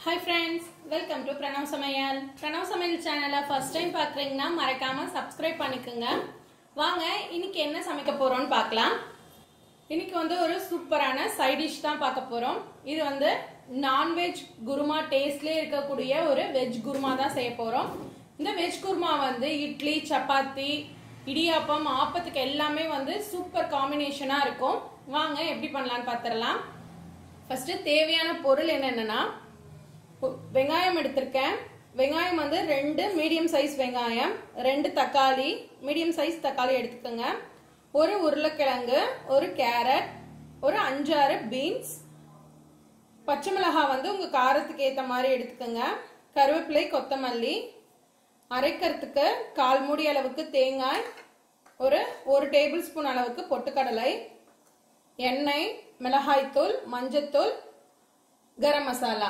hi friends welcome to Pranav சமையல் பிரணவ் சமையல் சேனலை ஃபர்ஸ்ட் டைம் பார்க்குறீங்கன்னா மறக்காம சப்ஸ்கிரைப் பண்ணிக்கோங்க வாங்க இன்னைக்கு என்ன சமைக்க போறோம்னு பார்க்கலாம் இன்னைக்கு வந்து ஒரு சூப்பரான சைட் டிஷ் தான் பார்க்க போறோம் இது வந்து நான்வெஜ் குருமா டேஸ்ட்லேயே இருக்கக்கூடிய ஒரு வெஜ் குருமா தான் செய்ய போறோம் இந்த வெஜ் குருமா வந்து இட்லி சப்பாத்தி இடியாப்பம் ஆப்பத்துக்கு எல்லாமே வந்து சூப்பர் காம்பினேஷனா இருக்கும் வாங்க எப்படி பண்ணலாம்னு பார்த்துடலாம் ஃபர்ஸ்ட் தேவையான பொருள் என்னென்னா வெங்காயம் எடுத்திருக்கேன் வெங்காயம் வந்து ரெண்டு மீடியம் சைஸ் வெங்காயம் ரெண்டு தக்காளி மீடியம் சைஸ் தக்காளி எடுத்துக்கோங்க ஒரு உருளைக்கிழங்கு ஒரு கேரட் ஒரு அஞ்சாறு பீன்ஸ் பச்சை மிளகாய் வந்து உங்க காரத்துக்கு ஏற்ற மாதிரி எடுத்துக்கோங்க கருவேப்பிலை கொத்தமல்லி அரைக்கிறதுக்கு கால் மூடி அளவுக்கு தேங்காய் ஒரு ஒரு டேபிள் ஸ்பூன் அளவுக்கு பொட்டுக்கடலை எண்ணெய் மிளகாய்த்தூள் மஞ்சத்தூள் கரம் மசாலா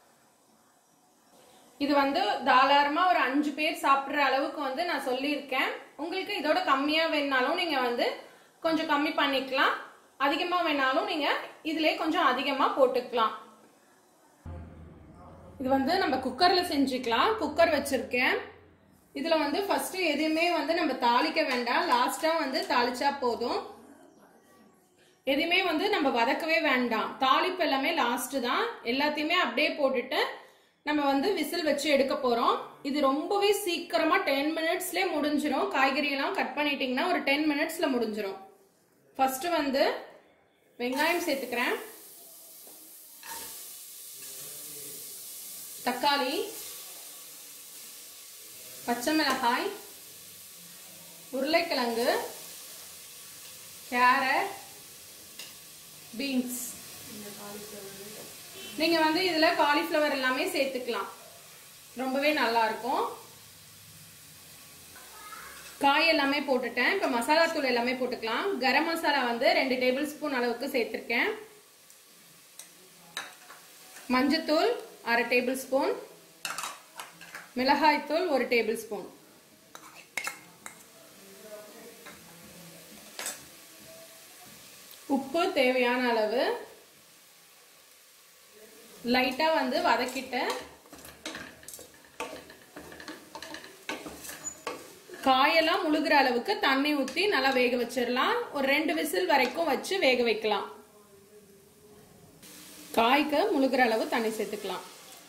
இது வந்து தாராளமா ஒரு அஞ்சு பேர் சாப்பிடுற அளவுக்கு வந்து நான் சொல்லியிருக்கேன் உங்களுக்கு இதோட கம்மியா வேணாலும் நீங்க வந்து கொஞ்சம் கம்மி பண்ணிக்கலாம் அதிகமா வேணாலும் நீங்க இதுலயே கொஞ்சம் அதிகமா போட்டுக்கலாம் இது வந்து நம்ம குக்கர்ல செஞ்சுக்கலாம் குக்கர் வச்சிருக்கேன் இதுல வந்து ஃபர்ஸ்ட் எதுவுமே வந்து நம்ம தாளிக்க வேண்டாம் லாஸ்டா வந்து தாளிச்சா போதும் எதுவுமே வந்து நம்ம வதக்கவே வேண்டாம் தாளிப்பு எல்லாமே லாஸ்ட் தான் எல்லாத்தையுமே அப்படியே போட்டுட்டு நம்ம வந்து விசில் வச்சு எடுக்க போறோம் இது ரொம்பவே சீக்கிரமா டென் மினிட்ஸ்ல முடிஞ்சிரும் காய்கறி எல்லாம் கட் பண்ணிட்டீங்கன்னா ஒரு டென் மினிட்ஸ்ல முடிஞ்சிரும் ஃபர்ஸ்ட் வந்து வெங்காயம் சேர்த்துக்கிறேன் தக்காளி பச்சை மிளகாய் உருளைக்கிழங்கு கேரட் பீன்ஸ் நீங்க வந்து இதுல காலிஃப்ளவர் எல்லாமே சேர்த்துக்கலாம் ரொம்பவே நல்லா இருக்கும் காய் எல்லாமே போட்டுட்டேன் இப்ப மசாலா தூள் எல்லாமே போட்டுக்கலாம் கரம் மசாலா வந்து ரெண்டு டேபிள் ஸ்பூன் அளவுக்கு சேர்த்திருக்கேன் மஞ்சத்தூள் அரை டேபிள் ஸ்பூன் மிளகாய் தூள் ஒரு டேபிள் ஸ்பூன் உப்பு தேவையான அளவு லைட்டா வந்து வதக்கிட்டு காயெல்லாம் முழுகிற அளவுக்கு தண்ணி ஊத்தி நல்லா வேக வச்சிடலாம் ஒரு ரெண்டு விசில் வரைக்கும் வச்சு வேக வைக்கலாம் காய்க்கு முழுகிற அளவு தண்ணி சேர்த்துக்கலாம்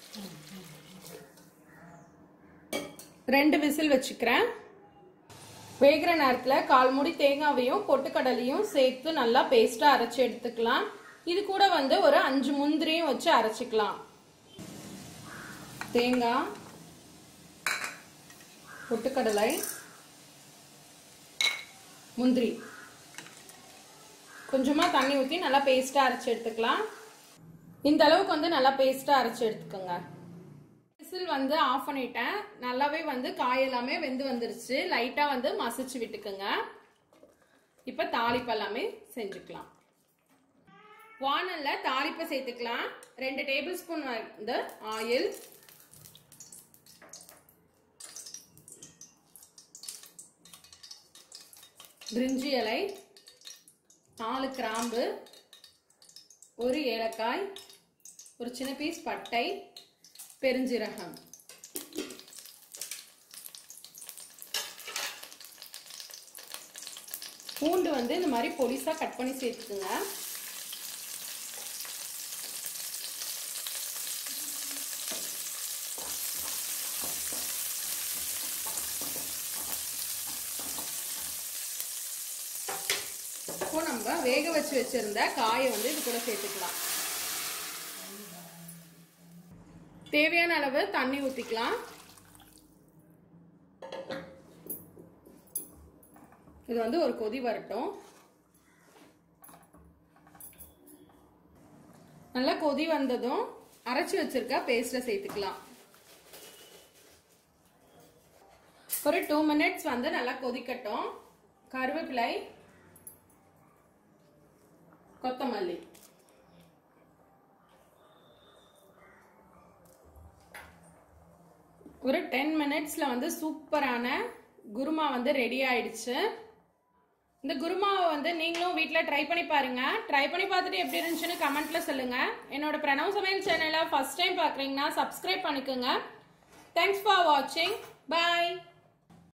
ரெண்டு விசில் வச்சுக்கிறேன் வேகிற நேரத்தில் கால் மூடி தேங்காவையும் பொட்டுக்கடலையும் சேர்த்து நல்லா பேஸ்ட்டாக அரைச்சி எடுத்துக்கலாம் இது கூட வந்து ஒரு அஞ்சு முந்திரியும் வச்சு அரைச்சிக்கலாம் தேங்காய் பொட்டுக்கடலை முந்திரி கொஞ்சமாக தண்ணி ஊற்றி நல்லா பேஸ்ட்டாக அரைச்சி எடுத்துக்கலாம் இந்த அளவுக்கு வந்து நல்லா பேஸ்ட்டாக அரைச்சி எடுத்துக்கோங்க விசில் வந்து ஆஃப் பண்ணிட்டேன் நல்லாவே வந்து காய் எல்லாமே வெந்து வந்துருச்சு லைட்டா வந்து மசிச்சு விட்டுக்குங்க இப்ப தாளிப்பு எல்லாமே செஞ்சுக்கலாம் வானல்ல தாளிப்பை சேர்த்துக்கலாம் ரெண்டு டேபிள் ஸ்பூன் வந்து ஆயில் பிரிஞ்சி இலை நாலு கிராம்பு ஒரு ஏலக்காய் ஒரு சின்ன பீஸ் பட்டை பெருஞ்சீரகம் பூண்டு வந்து இந்த மாதிரி பொடிசா கட் பண்ணி சேர்த்துக்குங்க இப்போ நம்ம வேக வச்சு வச்சிருந்த காயை வந்து இது கூட சேர்த்துக்கலாம் தேவையான அளவு தண்ணி ஊத்திக்கலாம் இது வந்து ஒரு கொதி வரட்டும் நல்லா கொதி வந்ததும் அரைச்சி வச்சிருக்க பேஸ்ட சேர்த்துக்கலாம் ஒரு டூ மினிட்ஸ் வந்து நல்லா கொதிக்கட்டும் கருவேப்பிலை கொத்தமல்லி ஒரு டென் மினிட்ஸ்ல வந்து சூப்பரான குருமா வந்து ரெடி ஆயிடுச்சு இந்த குருமாவை வந்து நீங்களும் வீட்டில் ட்ரை பண்ணி பாருங்க ட்ரை பண்ணி பார்த்துட்டு எப்படி இருந்துச்சுன்னு கமெண்ட்ல சொல்லுங்க என்னோட பிரணவ் சமையல் சேனலை ஃபர்ஸ்ட் டைம் பார்க்குறீங்கன்னா சப்ஸ்கிரைப் பண்ணிக்கோங்க தேங்க்ஸ் ஃபார் வாட்சிங் பாய்